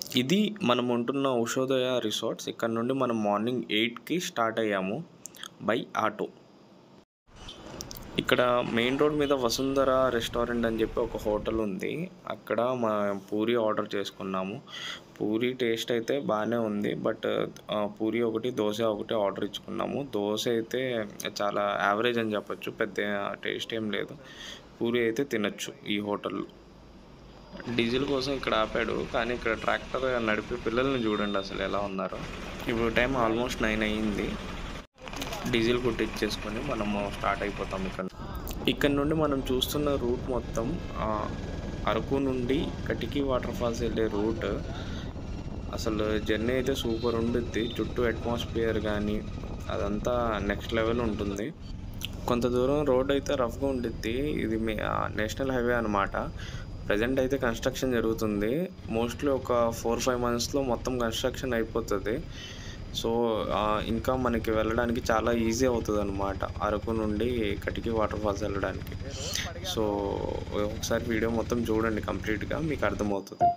ఇది మనం ఉంటున్న ఉషోదయ రిసార్ట్స్ ఇక్కడ నుండి మనం మార్నింగ్ ఎయిట్కి స్టార్ట్ అయ్యాము బై ఆటో ఇక్కడ మెయిన్ రోడ్ మీద వసుంధర రెస్టారెంట్ అని చెప్పి ఒక హోటల్ ఉంది అక్కడ మా పూరి ఆర్డర్ చేసుకున్నాము పూరి టేస్ట్ అయితే బాగానే ఉంది బట్ ఆ, పూరి ఒకటి దోశ ఒకటి ఆర్డర్ ఇచ్చుకున్నాము దోశ అయితే చాలా యావరేజ్ అని చెప్పొచ్చు పెద్ద టేస్ట్ ఏం లేదు పూరి అయితే తినొచ్చు ఈ హోటల్లో డీజిల్ కోసం ఇక్కడ ఆపాడు కానీ ఇక్కడ ట్రాక్టర్ నడిపే పిల్లల్ని చూడండి అసలు ఎలా ఉన్నారో ఇప్పుడు టైం ఆల్మోస్ట్ నైన్ అయ్యింది డీజిల్ కొట్టించేసుకొని మనము స్టార్ట్ అయిపోతాం ఇక్కడ ఇక్కడ నుండి మనం చూస్తున్న రూట్ మొత్తం ఆ, అరకు నుండి కటికి వాటర్ ఫాల్స్ వెళ్ళే రూట్ అసలు జర్నీ అయితే సూపర్ ఉండుద్ది చుట్టూ అట్మాస్ఫియర్ కానీ అదంతా నెక్స్ట్ లెవెల్ ఉంటుంది కొంత దూరం రోడ్ అయితే రఫ్గా ఉండిద్ది ఇది మే నేషనల్ హైవే అనమాట ప్రజెంట్ అయితే కన్స్ట్రక్షన్ జరుగుతుంది మోస్ట్లీ ఒక ఫోర్ ఫైవ్ మంత్స్లో మొత్తం కన్స్ట్రక్షన్ అయిపోతుంది సో ఆ, ఇంకా మనకి వెళ్ళడానికి చాలా ఈజీ అవుతుంది అనమాట అరకు నుండి కటికి వాటర్ ఫాల్స్ వెళ్ళడానికి సో ఒకసారి వీడియో మొత్తం చూడండి కంప్లీట్గా మీకు అర్థమవుతుంది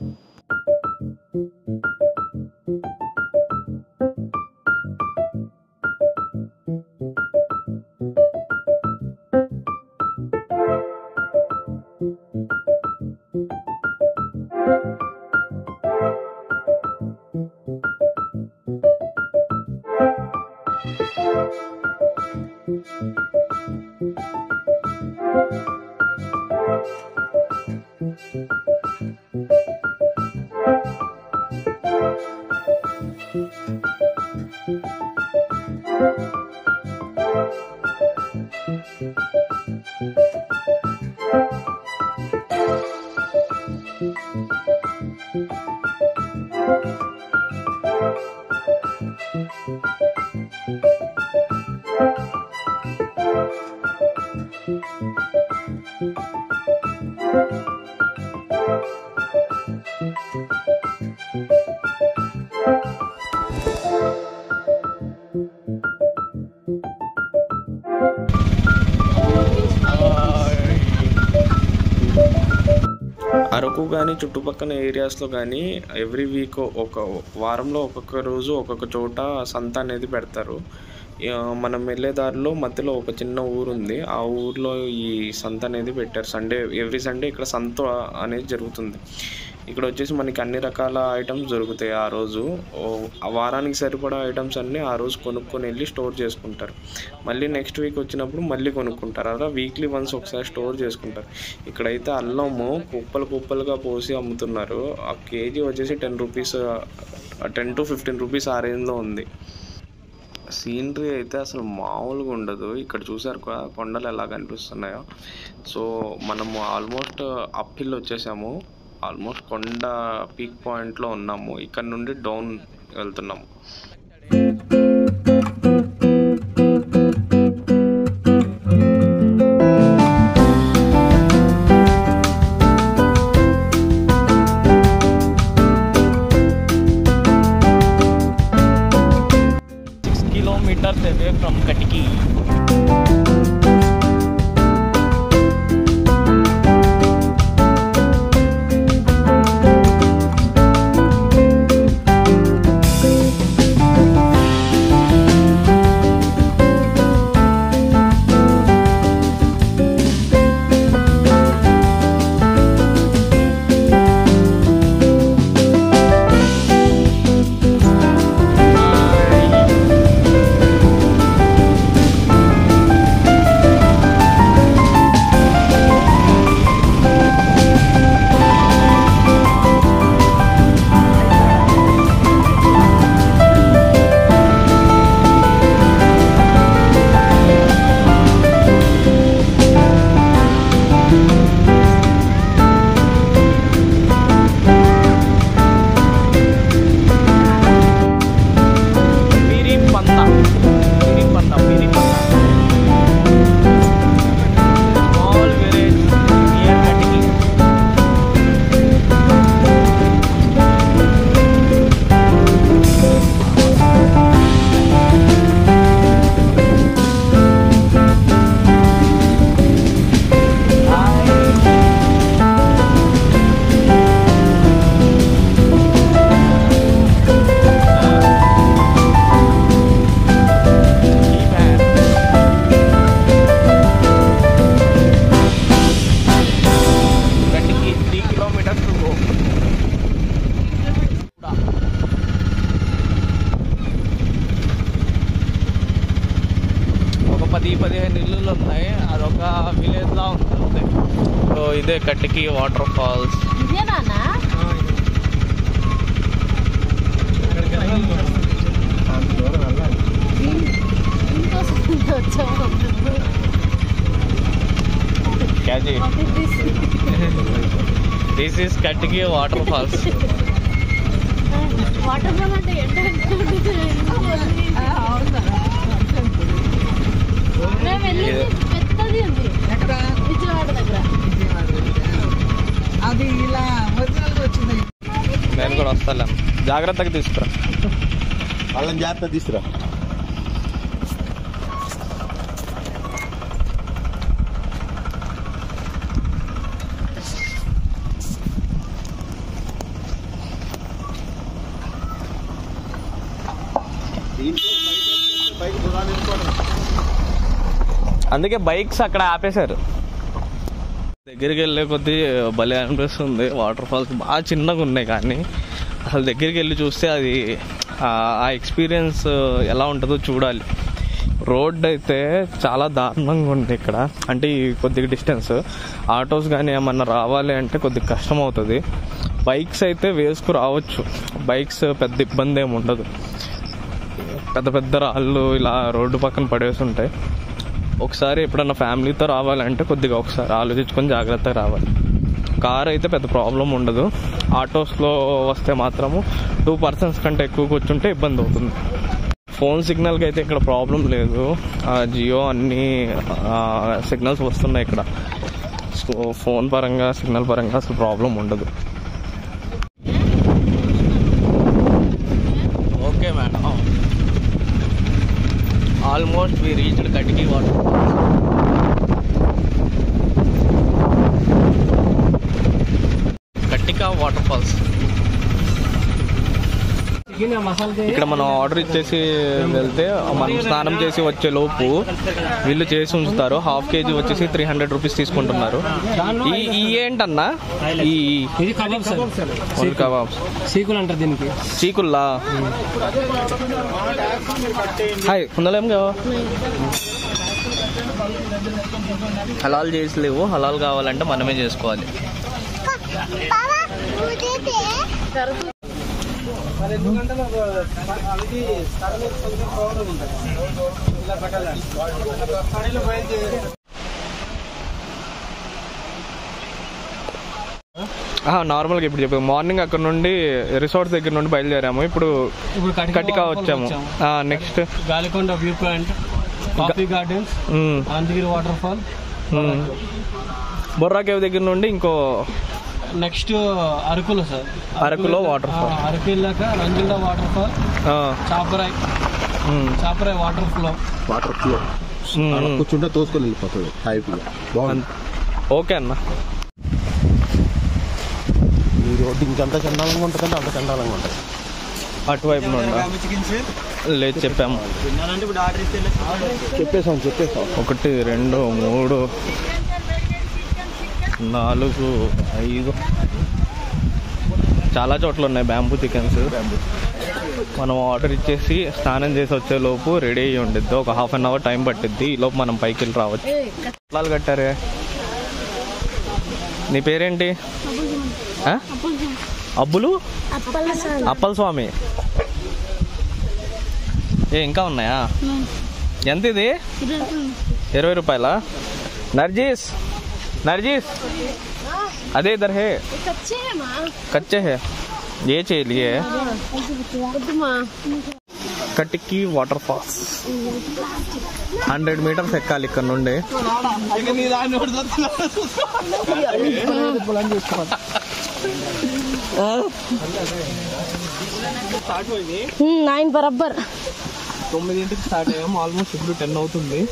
అరకు కానీ చుట్టుపక్కల ఏరియాస్లో కానీ ఎవ్రీ వీక్ ఒక వారంలో ఒక్కొక్క రోజు ఒక్కొక్క చోట సంత అనేది పెడతారు ఆ, మనం వెళ్ళే దారిలో మధ్యలో ఒక చిన్న ఊరు ఉంది ఆ ఊర్లో ఈ సంత అనేది పెట్టారు సండే ఎవ్రీ సండే ఇక్కడ సంత అనేది జరుగుతుంది ఇక్కడ వచ్చేసి మనకి అన్ని రకాల ఐటమ్స్ దొరుకుతాయి ఆ రోజు ఓ, ఆ వారానికి సరిపడా ఐటమ్స్ అన్నీ ఆ రోజు కొనుక్కొని వెళ్ళి స్టోర్ చేసుకుంటారు మళ్ళీ నెక్స్ట్ వీక్ వచ్చినప్పుడు మళ్ళీ కొనుక్కుంటారు అలా వీక్లీ వన్స్ ఒకసారి స్టోర్ చేసుకుంటారు ఇక్కడైతే అల్లము కుప్పలు కుప్పలుగా పోసి అమ్ముతున్నారు ఆ కేజీ వచ్చేసి ten rupees ten to fifteen rupees ఆ రేంజ్లో ఉంది సీనరీ అయితే అసలు మామూలుగా ఉండదు ఇక్కడ చూసారు కదా కొండలు ఎలా కనిపిస్తున్నాయో సో మనము ఆల్మోస్ట్ అప్ హిల్ వచ్చేసాము ఆల్మోస్ట్ కొండ పీక్ పాయింట్లో ఉన్నాము ఇక్కడ నుండి డౌన్ వెళ్తున్నాము six kilometers away from Katiki. ఇదే కట్టికి వాటర్ ఫాల్స్ ఇదేనా ఇంకోసం వచ్చాము క్యాజీ What is this? This is Katiki water falls water fall అంటే ఎండ మేము వెళ్ళింది పెద్దది ఉంది ఎక్కడ విజయవాడ దగ్గర అది ఇలా ఒరిజినల్ గా వచ్చింది నేను కూడా వస్తాను జాగ్రత్తగా తీసుకురా వాళ్ళని జాగ్రత్త తీసుకురా అందుకే బైక్స్ అక్కడ ఆపేశారు దగ్గరికి వెళ్ళే కొద్దీ భలే అనిపిస్తుంది వాటర్ ఫాల్స్ బాగా చిన్నగా ఉన్నాయి కానీ అసలు దగ్గరికి వెళ్ళి చూస్తే అది ఆ- ఆ ఎక్స్పీరియన్స్ ఎలా ఉంటుందో చూడాలి రోడ్ అయితే చాలా దారుణంగా ఉంది ఇక్కడ అంటే ఈ కొద్దిగా డిస్టెన్స్ ఆటోస్ కానీ ఏమన్నా రావాలి అంటే కొద్దిగా కష్టం అవుతుంది బైక్స్ అయితే వేసుకు రావచ్చు బైక్స్ పెద్ద ఇబ్బంది ఏమి ఉండదు పెద్ద పెద్ద రాళ్ళు ఇలా రోడ్డు పక్కన పడేసి ఉంటాయి ఒకసారి ఎప్పుడన్నా ఫ్యామిలీతో రావాలంటే కొద్దిగా ఒకసారి ఆలోచించుకొని జాగ్రత్తగా రావాలి కార్ అయితే పెద్ద ప్రాబ్లం ఉండదు ఆటోస్లో వస్తే మాత్రము టూ పర్సన్స్ కంటే ఎక్కువ కూర్చుంటే ఇబ్బంది అవుతుంది ఫోన్ సిగ్నల్కి అయితే ఇక్కడ ప్రాబ్లం లేదు ఆ, జియో అన్ని సిగ్నల్స్ వస్తున్నాయి ఇక్కడ సో ఫోన్ పరంగా సిగ్నల్ పరంగా అసలు ప్రాబ్లం ఉండదు okay madam almost we reached Katiki water Katika water falls ఇక్కడ మనం ఆర్డర్ ఇచ్చేసి వెళ్తే మనం స్నానం చేసి వచ్చే లోపు వీళ్ళు చేసి ఉంచుతారు హాఫ్ కేజీ వచ్చేసి త్రీ హండ్రెడ్ రూపీస్ తీసుకుంటున్నారు ఈ ఈ ఏంటన్నా ఈ ఇది కబాబ్ సార్ ఓన్లీ కబాబ్స్ సీకులు అంటారు దీనికి చీకుల్లా హాయ్ ఉందలేం కావా హలాల్ చేసి లేవు హలాల్ కావాలంటే మనమే చేసుకోవాలి నార్మల్గా ఇప్పుడు చెప్పాము మార్నింగ్ అక్కడ నుండి రిసార్ట్ దగ్గర నుండి బయలుదేరాము ఇప్పుడు ఇప్పుడు కటిక కటికా waterfall వచ్చాము వచ్చాము. Next Galikonda view point coffee gardens Ananthagiri water fall Borra cave దగ్గర నుండి ఇంకో నెక్స్ట్ అరకులో సార్ అరకులో water fall. ఆ, అరకు వెళ్ళాక రంజిల్డా వాటర్ ఫాల్ ఆ, Chaparai um, Chaparai water flow water flow um, అలా ఉమ్. కూర్చుంటే తోసుకొని వెళ్ళిపోతుంది హ్యాపీగా బాగుంది ఓకే అన్న ఈ రోడ్డు ఇంకెంత చండాలంగా ఉంటుందంటే అంత చండాలంగా ఉంటుంది అటువైపు నుండి లేదు చెప్పాము చెప్పేసాం చెప్పేసాం ఒకటి రెండు మూడు నాలుగు ఐదు చాలా చోట్ల ఉన్నాయి బ్యాంబూ చికెన్స్ మనం ఆర్డర్ ఇచ్చేసి స్నానం చేసి వచ్చే లోపు రెడీ అయ్యి ఉండిద్ది ఒక హాఫ్ అన్ అవర్ టైం పట్టిద్ది ఈ లోపు మనం పైకి వెళ్ళి రావచ్చు పొలాలు కట్టారే నీ పేరేంటి ఆ? అబ్బులు అప్పల స్వామి ఏ ఇంకా ఉన్నాయా ఎంత ఇది ఇరవై రూపాయలా నర్జీస్ నర్జీస్ అదే ఇधर है కచ్చే మా कच्चे है ये चाहिए వద్దుమా Katiki water falls hundred meters ఎక్కాలి ఇక్కడ నుండి నైన్ బరబ్బర్ తొమ్మిదింటికి స్టార్ట్ అయ్యాము ఆల్మోస్ట్ ఇప్పుడు టెన్ అవుతుంది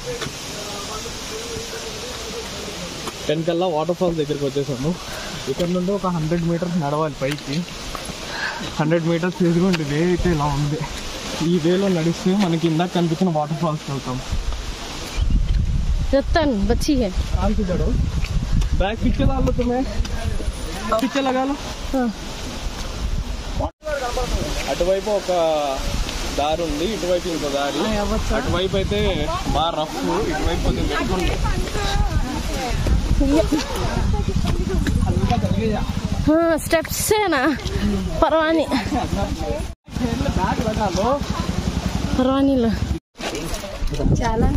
టెన్ కల్లా వాటర్ ఫాల్స్ దగ్గరికి వచ్చేసాము ఇక్కడ నుండి ఒక హండ్రెడ్ మీటర్స్ నడవాలి పైకి హండ్రెడ్ మీటర్స్ ఎదుగుండి వే అయితే ఇలా ఉంది ఈ వేలో నడిస్తే మనకి ఇందాక కనిపించిన వాటర్ ఫాల్స్కి వెళ్తాం रतन बच्ची है शांति करो बैग पीछे डाल लो तुम्हें पीछे लगा लो అటువైపు ఒక దారి ఉంది ఇటువైపు ఇంకో దారి అటువైపు అయితే బాగా రఫ్ ఇటువైపు కొంచెం గట్టిగా ఉంది हाँ स्टेप्स से ना परवानी పర్వానీలో చాలా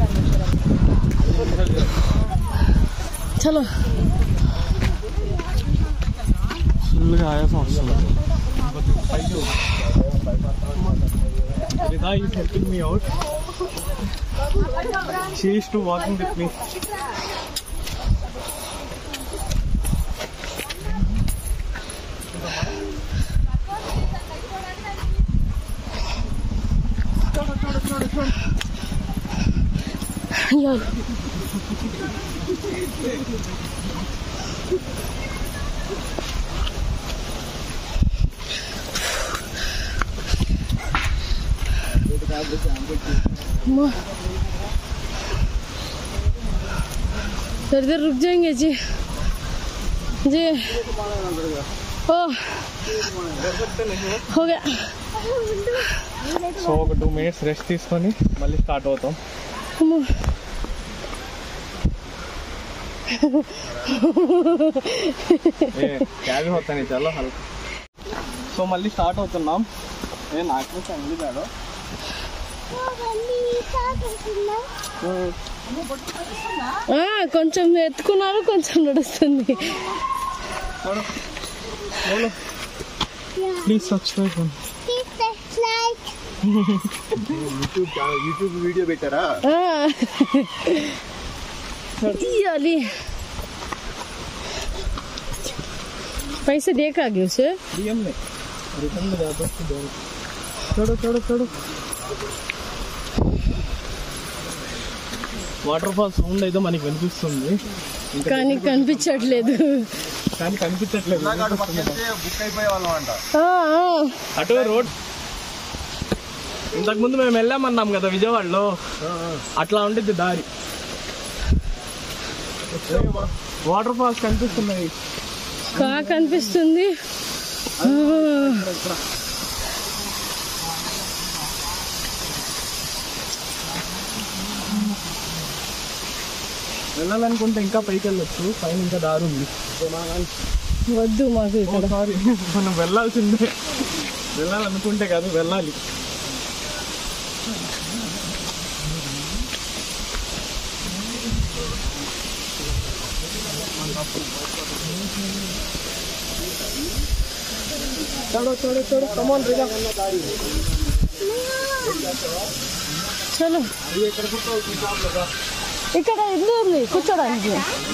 చలో ఫుల్గా ఆయాసం వస్తుంది Rida is helping me out. She is to walking with me. అయ్యో अम्मा। थोड़ी देर रुक जाएंगे जी जी ओ हो गया సో ఒక టూ మినిట్స్ రెస్ట్ తీసుకొని మళ్ళీ స్టార్ట్ అవుతాం అమ్మో. క్యారీ అవుతాను చాలా హల్కా సో మళ్ళీ స్టార్ట్ అవుతున్నాం ఏ నాకు సంగీ కాదు ఆ, కొంచెం ఎత్తుకున్నారు కొంచెం నడుస్తుంది ప్లీజ్ సబ్స్క్రైబ్ యూట్యూబ్ వీడియో పెట్టారా ఆ. తీయాలి पैसे देखा गया उसे डीएम में रिटर्न में जाता है दो चढ़ो चढ़ो चढ़ो వాటర్ ఫాల్ సౌండ్ అయితే మనకి వినిపిస్తుంది కానీ కనిపించట్లేదు కానీ కనిపించట్లేదు బుక్ అయిపోయే వాళ్ళం అంట ఆ, ఆ. అటు రోడ్ ఇంతకు ముందు మేము వెళ్ళామన్నాం కదా విజయవాడలో అట్లా ఉంటుంది దారి వాటర్ ఫాల్స్ కనిపిస్తున్నాయి కా కనిపిస్తుంది ఆ. వెళ్ళాలనుకుంటే ఇంకా పైకి వెళ్ళొచ్చు పైన ఇంకా దారి ఉంది వద్దు మాకు ఇక్కడ సారీ మనం వెళ్ళాల్సిందే వెళ్ళాలనుకుంటే కాదు వెళ్ళాలి చలో చలో చలో కమాన్ రిగా చలో ఇక్కడ ఇల్లు ఉంది కూర్చోడానికి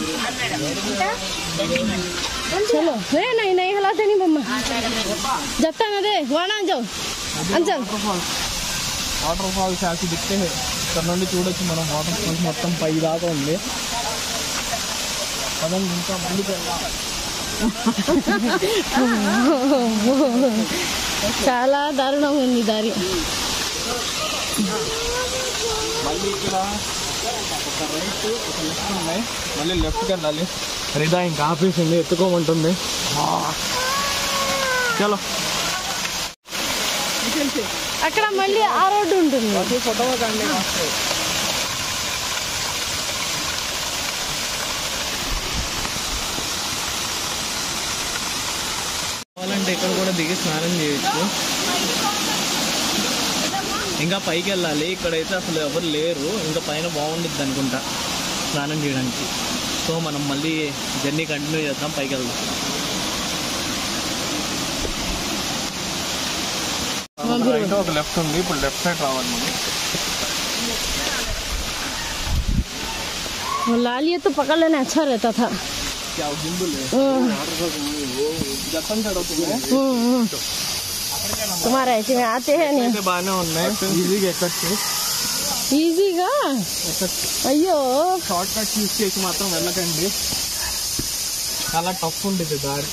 చలో ఏ నై నై హలాతే నీ మమ్మ చెప్తాను అదే వాడా అంజావు అంచల్ వాటర్ ఫాల్స్ యాసి దిక్తే ఇక్కడ నుండి చూడొచ్చు మనం వాటర్ ఫాల్స్ మొత్తం పై దాకా ఉంది పదండి ఇంకా ముందుకు వెళ్దాం చాలా దారుణంగా ఉంది దారి మళ్ళీ ఇక్కడ ఒక రైట్ ఒక లెఫ్ట్ ఉన్నాయి మళ్ళీ లెఫ్ట్కి వెళ్ళాలి రిదా ఇంకా ఆపేసింది ఎత్తుకోమంటుంది చలో అక్కడ మళ్ళీ ఆ రోడ్డు ఉంటుంది ఫోటో కండి కావాలంటే ఇక్కడ కూడా దిగి స్నానం చేయొచ్చు ఇంకా పైకి వెళ్ళాలి ఇక్కడైతే అసలు ఎవరు లేరు ఇంకా పైన బాగుండిద్ది అనుకుంటా స్నానం చేయడానికి సో మనం మళ్ళీ జర్నీ కంటిన్యూ చేద్దాం పైకి వెళ్దాం రైట్ ఒక లెఫ్ట్ ఉంది ఇప్పుడు లెఫ్ట్ సైడ్ రావాలి మనం वो लाल ये तो पकड़ लेना अच्छा रहता था क्या गिंबल है हम्म, జప్పం సైడ్ అవుతుంది हम्म, हम्म। तुम्हारे ऐसे में आते हैं नहीं అయితే బాగానే ఉన్నాయి ఈజీగా ఎక్కచ్చు ఈజీగా ఎక్కచ్చు అయ్యో షార్ట్ కట్ యూస్ చేసి మాత్రం వెళ్ళకండి చాలా టఫ్ ఉంటుంది దారి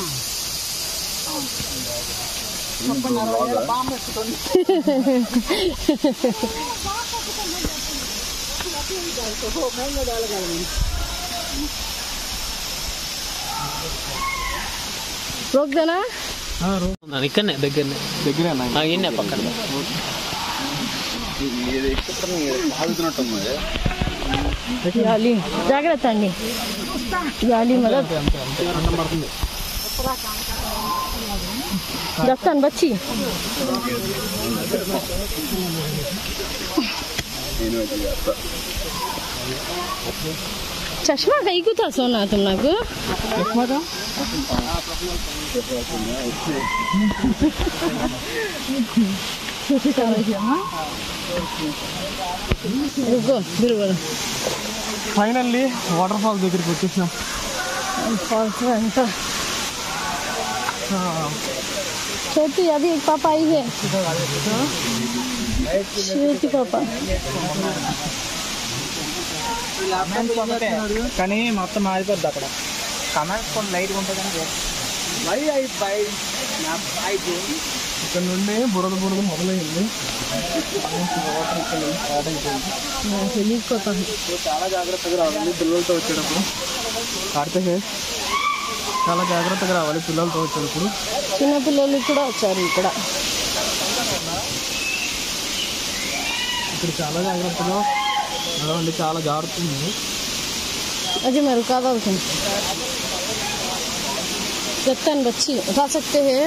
రోక్ దేనా ఇక్కడనే దగ్గరనే దగ్గరేనా ఇన్నే పక్కన ఆగుతున్నట్టుంది జాగ్రత్త అండి गाड़ी मदद दफ्तन बच्ची चश्मा कहीं को था सोना तुम ना को रुको फिर बोलो ఫైనల్లీ వాటర్ ఫాల్ దగ్గరికి వచ్చేసినాం फॉल्स अंत छोटी अभी एक पापा आई है श्वेती पापा కానీ మొత్తం మారిపోద్ది అక్కడ కమెంట్స్ కొన్ని లైట్గా ఉంటుంది ఇక్కడ నుండి బురద బురద మొదలైంది వెళ్ళిపోతాను చాలా జాగ్రత్తగా రావాలి పిల్లలతో వచ్చేటప్పుడు కార్తీక్ చాలా జాగ్రత్తగా రావాలి పిల్లలతో వచ్చేటప్పుడు చిన్న పిల్లలు కూడా వచ్చారు ఇక్కడ ఇక్కడ చాలా జాగ్రత్తగా నడవండి చాలా జాగ్రత్త ఉంది अजय मैं रुका था उसमें रतन बच्ची उठा सकते हैं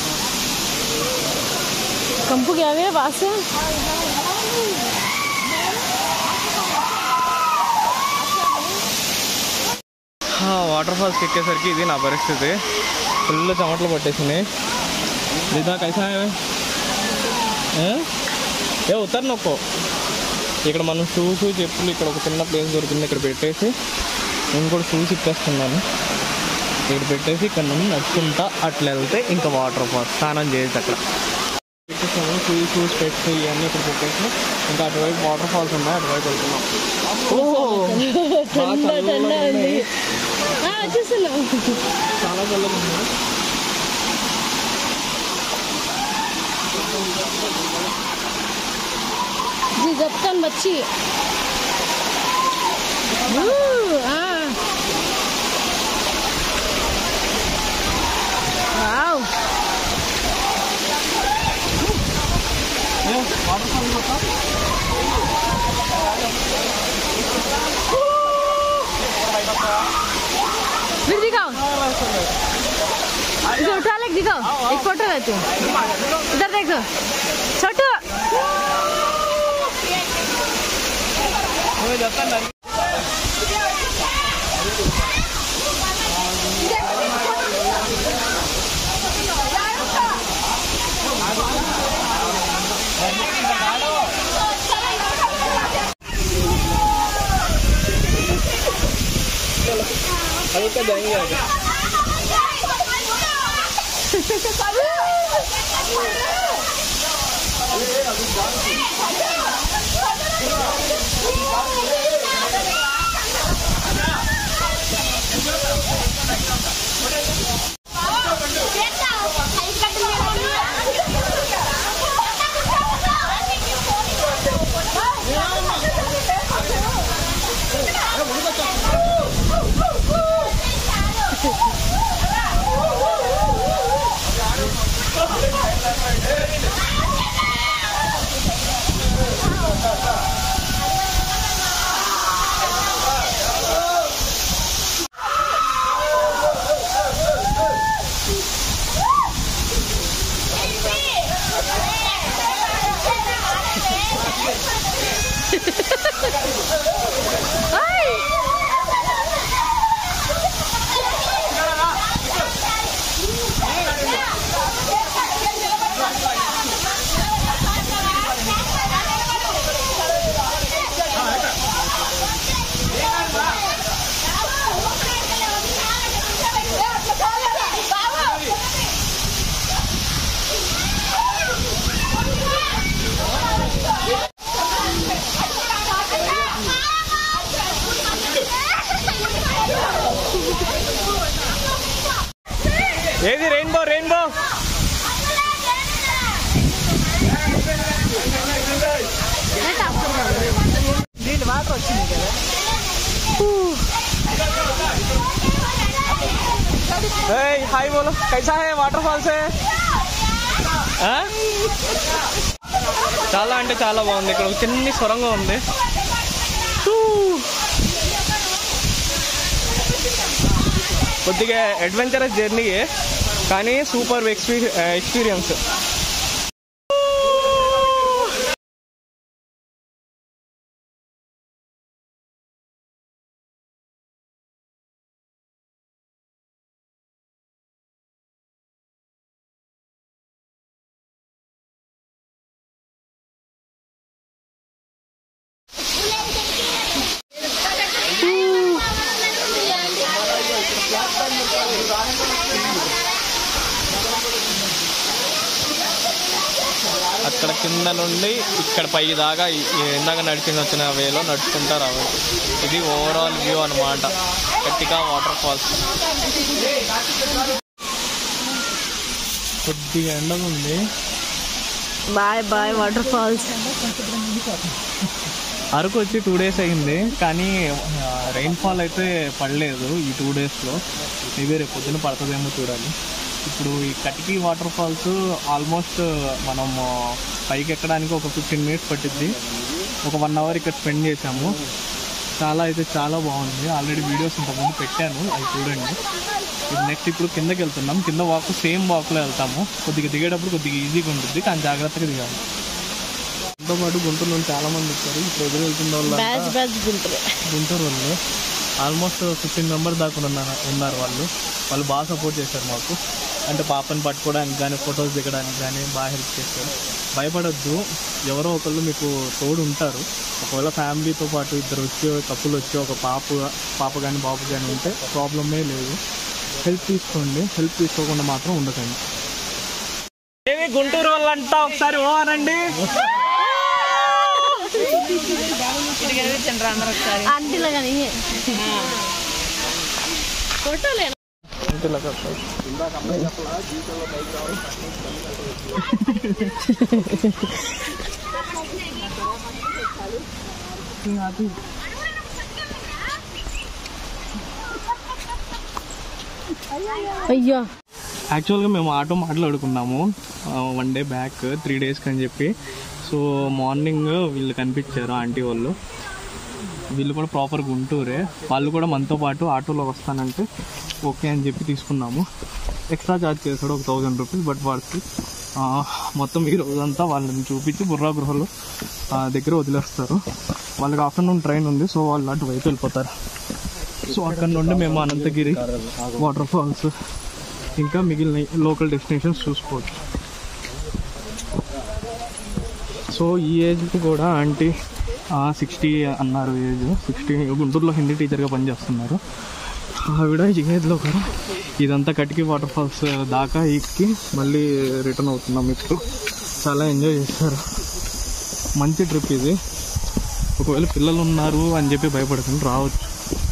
कंपू गया हुआ है पास से వాటర్ ఫాల్స్కి ఎక్కేసరికి ఇది నా పరిస్థితి ఫుల్ చెమటలు పట్టేసినాయి దీదా కైసా హై? ఏ? ఏ ఉత్తర్ నొక్కో ఇక్కడ మనం షూస్ చెప్పులు ఇక్కడ ఒక చిన్న ప్లేస్ దొరికింది ఇక్కడ పెట్టేసి నేను కూడా షూస్ ఇప్పేస్తున్నాను ఇక్కడ పెట్టేసి ఇక్కడ నుండి నడుచుకుంటా అట్లా వెళ్తే ఇంకా వాటర్ ఫాల్స్ స్నానం చేయొచ్చు అక్కడ పెట్టేసాము షూస్ షూస్ పెట్స్ ఇవన్నీ ఇక్కడ పెట్టేసి ఇంకా అటువైపు వాటర్ ఫాల్స్ ఉన్నాయి అటువైపు వెళ్తున్నాం ఓహో ठंडा ठंडा ఉంది ఆ, వచ్చేస్తున్నాం చాలా చల్లగా ఉంది जी रतन बच्ची ऊ, हाँ वाओ फिर दिखाओ इधर उठा ले दिखाओ एक फोटो है तू इधर देखो छोटू ఏది రెయిన్బో రెయిన్బో దీని వాటర్ వచ్చింది కదా ఏయ్ హాయ్ బోలో కైసా హై వాటర్ ఫాల్స్ హై ఆ? చాలా అంటే చాలా బాగుంది ఇక్కడ ఒక చిన్ని సొరంగం ఉంది హూ. కొద్దిగా అడ్వెంచరస్ జర్నీయే కానీ సూపర్ ఎక్స్పీ ఎక్స్పీరియన్స్ అక్కడ కింద నుండి ఇక్కడ పై దాకా ఈ- ఈ ఇందాక నడిచింది వచ్చిన వేలో నడుచుకుంటా రావాలి ఇది ఓవరాల్ వ్యూ అన్నమాట గట్టిగా వాటర్ ఫాల్స్ కొద్దిగా ఎండగా ఉంది bye bye water falls Araku వచ్చి టూ డేస్ అయింది కానీ రెయిన్ ఫాల్ అయితే పడలేదు ఈ టూ డేస్లో మేబీ రేపు పొద్దున పడుతుందేమో చూడాలి ఇప్పుడు ఈ కటికి వాటర్ ఫాల్స్ ఆల్మోస్ట్ మనం పైకి ఎక్కడానికి ఒక ఫిఫ్టీన్ మినిట్స్ పట్టింది ఒక వన్ అవర్ ఇక్కడ స్పెండ్ చేసాము చాలా అయితే చాలా బాగుంది ఆల్రెడీ వీడియోస్ ఇంతకుముందు పెట్టాను అవి చూడండి ఇప్పుడు నెక్స్ట్ ఇప్పుడు కిందకి వెళ్తున్నాం కింద వాక్ సేమ్ వాక్లో వెళ్తాము కొద్దిగా దిగేటప్పుడు కొద్దిగా ఈజీగా ఉంటుంది కానీ జాగ్రత్తగా దిగాలి దాంతో పాటు గుంటూరు నుండి చాలా మంది వచ్చారు ఇప్పుడు ఎదురు వెళ్తున్న వాళ్ళు బ్యాచ్ బ్యాచ్ గుంటూరు గుంటూరు వాళ్ళు ఆల్మోస్ట్ ఫిఫ్టీన్ మెంబర్స్ దాకా ఉన్నారు ఉన్నారు వాళ్ళు వాళ్ళు బాగా సపోర్ట్ చేశారు మాకు అంటే పాపని పట్టుకోవడానికి కానీ ఫొటోస్ దిగడానికి కానీ బాగా హెల్ప్ చేశారు భయపడొద్దు ఎవరో ఒకళ్ళు మీకు తోడు ఉంటారు ఒకవేళ ఫ్యామిలీతో పాటు ఇద్దరు వచ్చి కప్పులు వచ్చి ఒక పాప పాప కానీ బాబు కానీ ఉంటే ప్రాబ్లమే లేదు హెల్ప్ తీసుకోండి హెల్ప్ తీసుకోకుండా మాత్రం ఉండకండి ఏమి గుంటూరు వాళ్ళంతా ఒకసారి ఓ అనండి ఆంటీలో కానీ ఫోటోలే అయ్యో యాక్చువల్గా మేము ఆటో మాట్లాడుకున్నాము వన్ డే బ్యాక్ త్రీ డేస్కి అని చెప్పి సో మార్నింగ్ వీళ్ళు కనిపించారు ఆంటీ వాళ్ళు వీళ్ళు కూడా ప్రాపర్ గుంటూరే వాళ్ళు కూడా మనతో పాటు ఆటోలో వస్తానంటే ఓకే అని చెప్పి తీసుకున్నాము ఎక్స్ట్రా ఛార్జ్ చేశాడు ఒక థౌజండ్ రూపీస్ బట్ వాడికి ఆ, మొత్తం ఈ రోజంతా వాళ్ళని చూపించి బుర్రా గృహలో ఆ, దగ్గర వదిలేస్తారు వాళ్ళకి ఆఫ్టర్నూన్ ట్రైన్ ఉంది సో వాళ్ళు అటు వైపు వెళ్ళిపోతారు సో అక్కడ నుండి మేము అనంతగిరి వాటర్ ఫాల్స్ ఇంకా మిగిలిన లోకల్ డెస్టినేషన్స్ చూసుకోవచ్చు సో ఈ ఏజ్కి కూడా ఆంటీ సిక్స్టీ అన్నారు ఏజ్ సిక్స్టీ గుంటూరులో హిందీ టీచర్గా పనిచేస్తున్నారు ఆవిడ ఈ ఏజ్లో కూడా ఇదంతా కటికి వాటర్ ఫాల్స్ దాకా ఎక్కి మళ్ళీ రిటర్న్ అవుతున్నాం ఇప్పుడు చాలా ఎంజాయ్ చేస్తారు మంచి ట్రిప్ ఇది ఒకవేళ పిల్లలు ఉన్నారు అని చెప్పి భయపడకండి రావచ్చు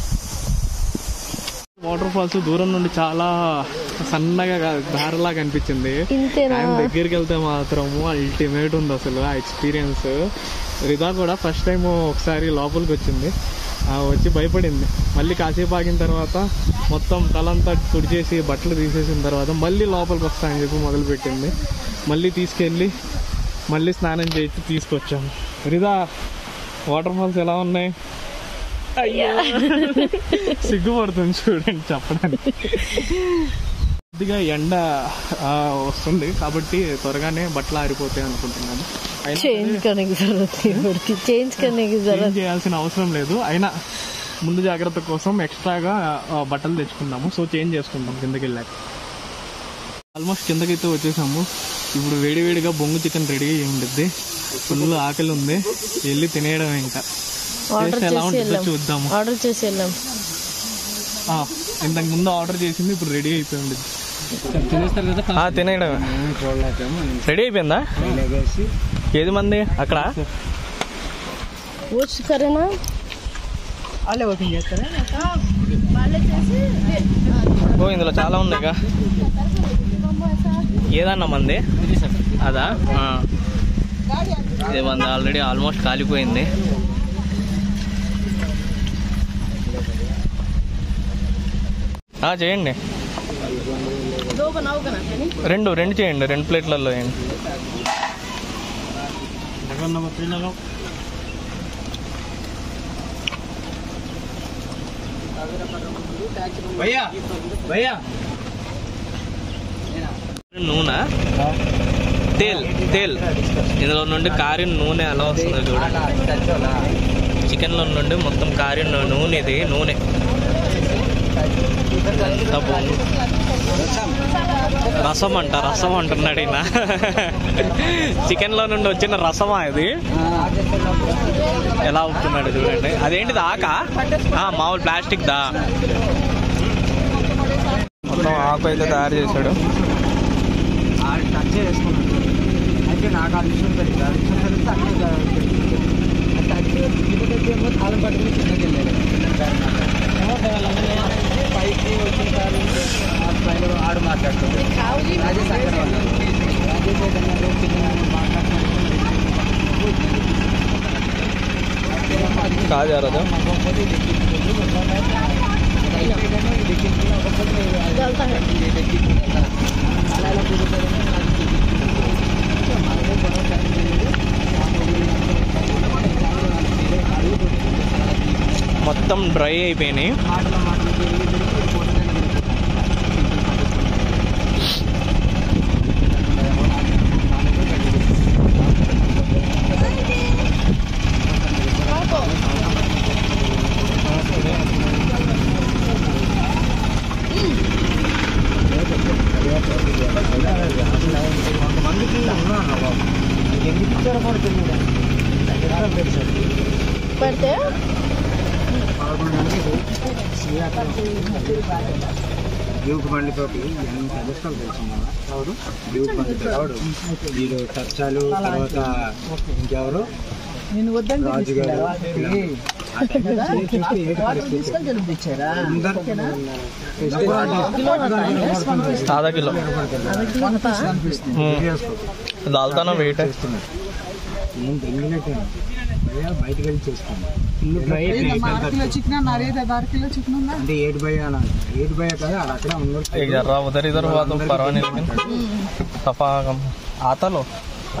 వాటర్ ఫాల్స్ దూరం నుండి చాలా సన్నగా దారిలా కనిపించింది ఇంతేనా ఆయన దగ్గరికి వెళ్తే మాత్రము అల్టిమేట్ ఉంది అసలు ఆ ఎక్స్పీరియన్స్ రిదా కూడా ఫస్ట్ టైం ఒకసారి లోపలికి వచ్చింది ఆ వచ్చి భయపడింది మళ్ళీ కాసేపు ఆగిన తర్వాత మొత్తం తలంతా తుడిచేసి బట్టలు తీసేసిన తర్వాత మళ్ళీ లోపలికి వస్తా అని చెప్పి మొదలుపెట్టింది మళ్ళీ తీసుకెళ్ళి మళ్ళీ స్నానం చేసి తీసుకొచ్చాము రిదా వాటర్ ఫాల్స్ ఎలా ఉన్నాయి అయ్యా సిగ్గుపడుతుంది చూడండి చెప్పడానికి కొద్దిగా ఎండ ఆ, వస్తుంది కాబట్టి త్వరగానే బట్టలు ఆరిపోతాయి అనుకుంటున్నాను అయినా चेंज करने की जरूरत नहीं पड़ती चेंज करने की जरूरत చేంజ్ చేయాల్సిన అవసరం లేదు అయినా ముందు జాగ్రత్త కోసం ఎక్స్ట్రాగా ఆ, బట్టలు తెచ్చుకున్నాము సో చేంజ్ చేసుకుంటాం కిందకి వెళ్ళాక ఆల్మోస్ట్ కిందకైతే వచ్చేసాము ఇప్పుడు వేడివేడిగా బొంగు చికెన్ రెడీ అయ్యి ఉండిద్ది ఫుల్ ఆకలి ఉంది వెళ్ళి తినేయడం ఇంకా ఆర్డర్ Taste ఎలా చేసి ఉంటుందో వెళ్ళాం చూద్దాము ఆర్డర్ చేసి వెళ్ళాం ఆ, ఇంతకు ముందు ఆర్డర్ చేసింది ఇప్పుడు రెడీ అయిపోయి ఉండిద్ది తినేస్తారు కదా తినేయడం చూడలేకేమో రెడీ అయిపోయిందా ఏది మంది అక్కడ वो करे ना వాళ్ళే ఓపెన్ చేస్తారా ఓ ఇందులో చాలా ఉన్నాయిగా ఏదన్నా మంది అదా ఆ. ఇది మంది ఆల్రెడీ ఆల్మోస్ట్ కాలిపోయింది ఆ, చేయండి दो बनाओ का ना यानी రెండు రెండు చేయండి రెండు ప్లేట్లలో వేయండి భయ్యా భయ్యా నూనె తేల్ తేల్ ఇందులో నుండి కారిన నూనె ఎలా వస్తుందో చూడండి చికెన్లో నుండి మొత్తం కారిన నూనె ఇది నూనె ఎంత బాగుంది రసం అంట రసం అంటున్నాడు ఈయన చికెన్లో నుండి వచ్చిన రసమా ఇది ఎలా అవుతున్నాడు చూడండి అదేంటిది ఆక ఆ, మామూలు ప్లాస్టిక్ దా మొత్తం ఆకు అయితే తయారు చేశాడు టచ్ చేసుకున్నాను అయితే నాకు ఆ విషయం తెలియదు ఆ విషయం తెలిస్తే అక్కడ టచ్ ఏమో తాళం పట్టుకుని చిన్నకి వెళ్ళాడు పైకి వచ్చిన కారు ఆ పైన ఆడు మాట్లాడుతుంది రాజేష్ అక్కడ ఉన్నాడు రాజేష్ ఏదన్నా చిన్న మాట్లాడుతున్నాడు కాదు రాజా మొత్తం డ్రై అయిపోయినాయి ఎందుకు ఇచ్చారో కూడా తెలియదు పెడితే డ్యూక్ బండితోటి ఎంత అదృష్టం తెలిసిందా ఎవరు డ్యూక్ బండితో ఎవడు వీడు చర్చాలు తర్వాత ఇంకెవరు రాజు గారు ఆधा కిలో దాల్తానా వెయిట్ నేను దెంగినట్టే బయటకు వెళ్ళి చేస్తాను అంటే ఏడు భయ అనాలి ఏడు భయ కదా అది అక్కడ ఉండదు एक जरा उधर इधर हुआ तो परवाह नहीं लेकिन सफा कम आता लो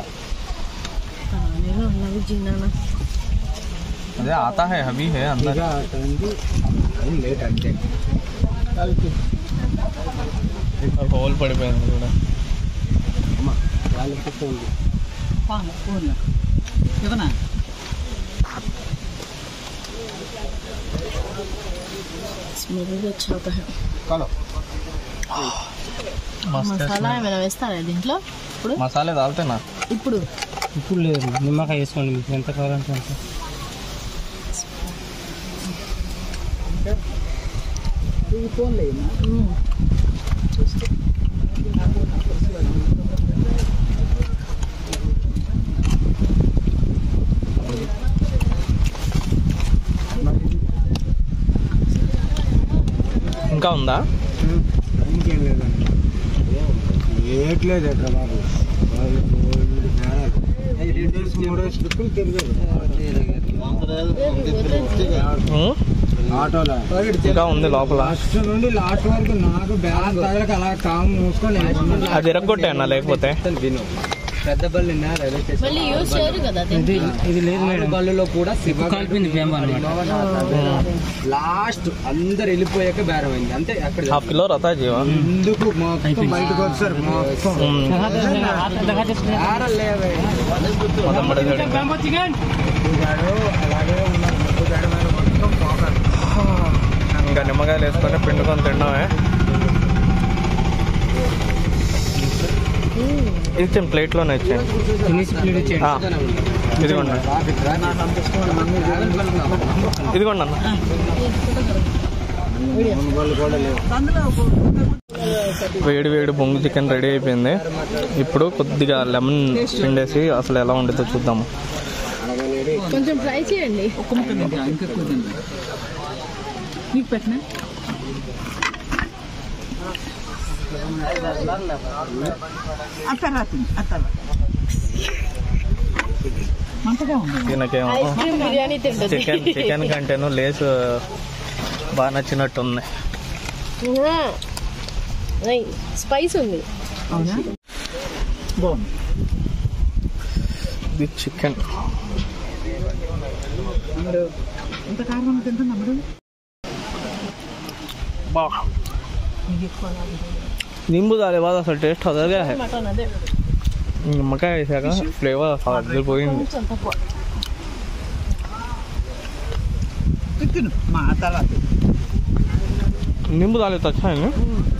अरे आता है अभी है अंदर ఇక అతనికి టైం లేట్ అంతే హోల్ పడిపోయింది కూడా వాళ్ళకి ఫోన్ స్మెల్ వచ్చి ఒక మస్తు మసాలా ఏమైనా వేస్తారా దీంట్లో ఇప్పుడు మసాలా దాల్తే నా ఇప్పుడు ఇప్పుడు లేదు నిమ్మకాయ వేసుకోండి మీకు ఎంత కావాలంటే అంత ఇంకా ఉందా ఇంకేం లేదండి ఏట్లేదు ఎక్కడ బాబు వాళ్ళు వీళ్ళు తేడాలు. రెండేసి మూడేసి ట్రిప్పులు తిరిగారు ఉం? ఆటోలో ఇంకా ఉంది లోపల లాస్ట్ నుండి లాస్ట్ వరకు నాకు బ్యాలెన్స్ తగలక అలా కాము మూసుకొని నేను అది ఎరగొట్టే అన్న లేకపోతే విను పెద్ద బల్లి రైల్వే స్టేషన్ మళ్ళీ యూజ్ చేయరు కదా దీన్ని. ఇది లేదు మేడం బల్లులో కూడా కలిపింది లాస్ట్ అందరు వెళ్ళిపోయాక బేరం అయింది అంతే అక్కడ హాఫ్ కిలో రతా జీవా ఎందుకు మొత్తం బయటకు వచ్చారు మొత్తం ఉం. బేరం లేవే మొత్తం పడేసాడు ఇంకా. ముట్టుగాడు అలాగే ఉన్నారు ముట్టుగాడు మీద మొత్తం పోకాడు ఇంకా నిమ్మకాయలు వేసుకొని పిండుకొని తినడమే ఇచ్చాను ప్లేట్లోనే ఇచ్చాను ఆ, ఇదిగోండి ఇదిగోండి అన్న వాళ్ళు కూడా లేవు వేడి వేడి బొంగు చికెన్ రెడీ అయిపోయింది ఇప్పుడు కొద్దిగా లెమన్ పిండేసి అసలు ఎలా ఉండిద్దో చూద్దాము కొంచెం ట్రై చేయండి దీనికేమో ఐస్ క్రీమ్ బిర్యానీ తింటుంది చికెన్ చికెన్ కంటేను లేస్ బాగా నచ్చినట్టుంది స్పైస్ ఉంది ఇది చికెన్ नींबू डाले बाद అసలు టేస్ట్ అదగా है నిమ్మకాయ వేసాక ఫ్లేవర్ అసలు అదిరిపోయింది మా తర్వాత नींबू डाले तो अच्छा है ना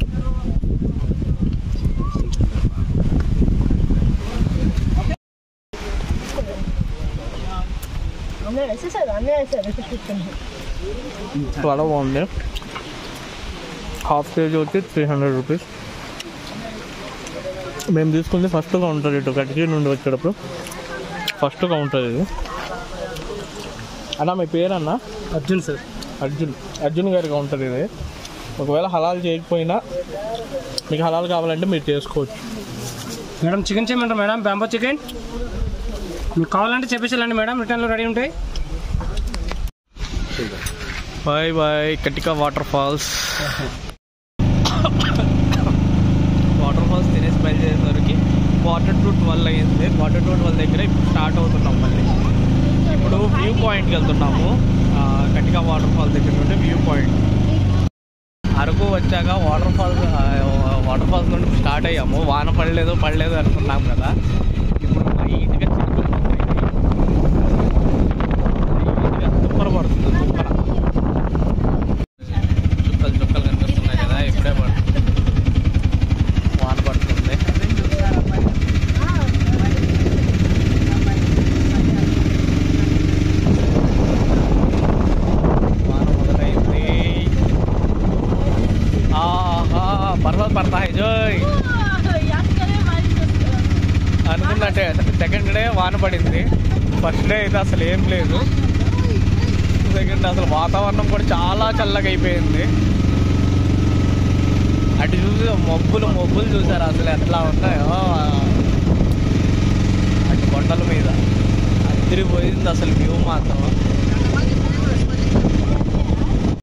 చాలా బాగుంది హాఫ్ కేజీ వచ్చి త్రీ హండ్రెడ్ రూపీస్ మేము తీసుకుంది ఫస్ట్ కౌంటర్ ఇటు కటికీ నుండి వచ్చేటప్పుడు ఫస్ట్ కౌంటర్ ఇది అన్న మీ పేరన్నా అర్జున్ సార్ అర్జున్ అర్జున్ గారి కౌంటర్ ఇది ఒకవేళ హలాల్ చేయకపోయినా మీకు హలాల్ కావాలంటే మీరు చేసుకోవచ్చు మేడం చికెన్ చేయమంటారు మేడం బ్యాంబో చికెన్ మీకు కావాలంటే చెప్పేసేయాలండి మేడం రిటర్న్లో రెడీ ఉంటాయి bye bye Katika water falls water falls తినేసి బయలుదేరేసరికి క్వార్టర్ టు ట్వెల్వ్ అయ్యింది క్వార్టర్ టు ట్వెల్వ్ దగ్గర ఇప్పుడు స్టార్ట్ అవుతున్నాం మళ్ళీ ఇప్పుడు వ్యూ పాయింట్కి వెళ్తున్నాము ఆ, కటికా వాటర్ ఫాల్ దగ్గర నుండి వ్యూ పాయింట్ అరకు వచ్చాక వాటర్ ఫాల్స్ వాటర్ ఫాల్స్ నుండి స్టార్ట్ అయ్యాము వాన పడలేదు పడలేదు అనుకున్నాం కదా ఇప్పుడు లైట్గా చినుకులు పడుతున్నాయి లైట్గా తుప్పర పడుతుంది తుప్పర చుక్కలు చుక్కలు కనిపిస్తున్నాయి కదా ఇప్పుడే పడుతుంది వాన పడుతుంది వాన మొదలైంది ఆహా పర్వత్ పడతా హై జోయ్ అనుకున్నట్టే సెకండ్ డే వాన పడింది ఫస్ట్ డే అయితే అసలు ఏం లేదు సెకండ్ అసలు వాతావరణం కూడా చాలా చల్లగా అయిపోయింది అటు చూసి మబ్బులు మబ్బులు చూసారు అసలు ఎట్లా ఉన్నాయో అటు కొండల మీద అదిరిపోయింది అసలు వ్యూ మాత్రం